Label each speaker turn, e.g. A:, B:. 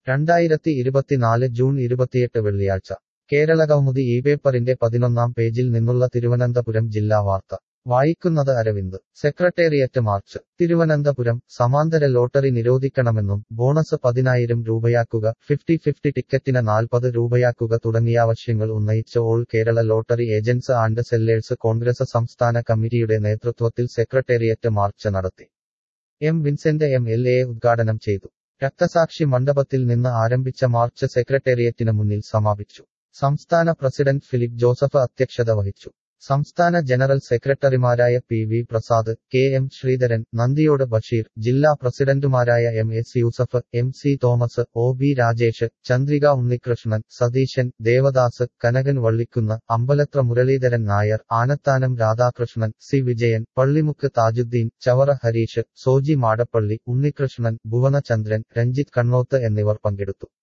A: രണ്ടായിരത്തി ഇരുപത്തിനാല് ജൂൺ ഇരുപത്തിയെട്ട് വെള്ളിയാഴ്ച കേരള കൗമുദി ഈ പേപ്പറിന്റെ പതിനൊന്നാം പേജിൽ നിന്നുള്ള തിരുവനന്തപുരം ജില്ലാ വാർത്ത വായിക്കുന്നത് അരവിന്ദ് സെക്രട്ടേറിയറ്റ് മാർച്ച് തിരുവനന്തപുരം സമാന്തര ലോട്ടറി നിരോധിക്കണമെന്നും ബോണസ് പതിനായിരം രൂപയാക്കുക ഫിഫ്റ്റി ഫിഫ്റ്റി ടിക്കറ്റിന് നാൽപ്പത് രൂപയാക്കുക തുടങ്ങിയ ആവശ്യങ്ങൾ ഉന്നയിച്ച് all Kerala lottery agents and sellers Congress സംസ്ഥാന കമ്മിറ്റിയുടെ നേതൃത്വത്തിൽ സെക്രട്ടേറിയറ്റ് മാർച്ച് നടത്തി M Vincent M L A ഉദ്ഘാടനം ചെയ്തു രക്തസാക്ഷി മണ്ഡപത്തിൽ നിന്ന് ആരംഭിച്ച മാർച്ച് സെക്രട്ടേറിയറ്റിന് മുന്നിൽ സമാപിച്ചു സംസ്ഥാന പ്രസിഡന്റ് ഫിലിപ്പ് ജോസഫ് അധ്യക്ഷത വഹിച്ചു സംസ്ഥാന ജനറൽ സെക്രട്ടറിമാരായ P V Prasad K M Sreedharan Nandiyode Basheer ജില്ലാ പ്രസിഡന്റുമാരായ M S Yusuf M C Thomas O B Rajesh Chandrika Unnikrishnan Satheesan Devadas Kanakan Vallikkunnu Ambalathara Muraleedharan Nair Anathanam Radhakrishnan C Vijayan Pallimukku Thajudeen Chavara Harish Soji Madappally Unnikrishnan Bhuvanachandran Ranjith Kannoth എന്നിവർ പങ്കെടുത്തു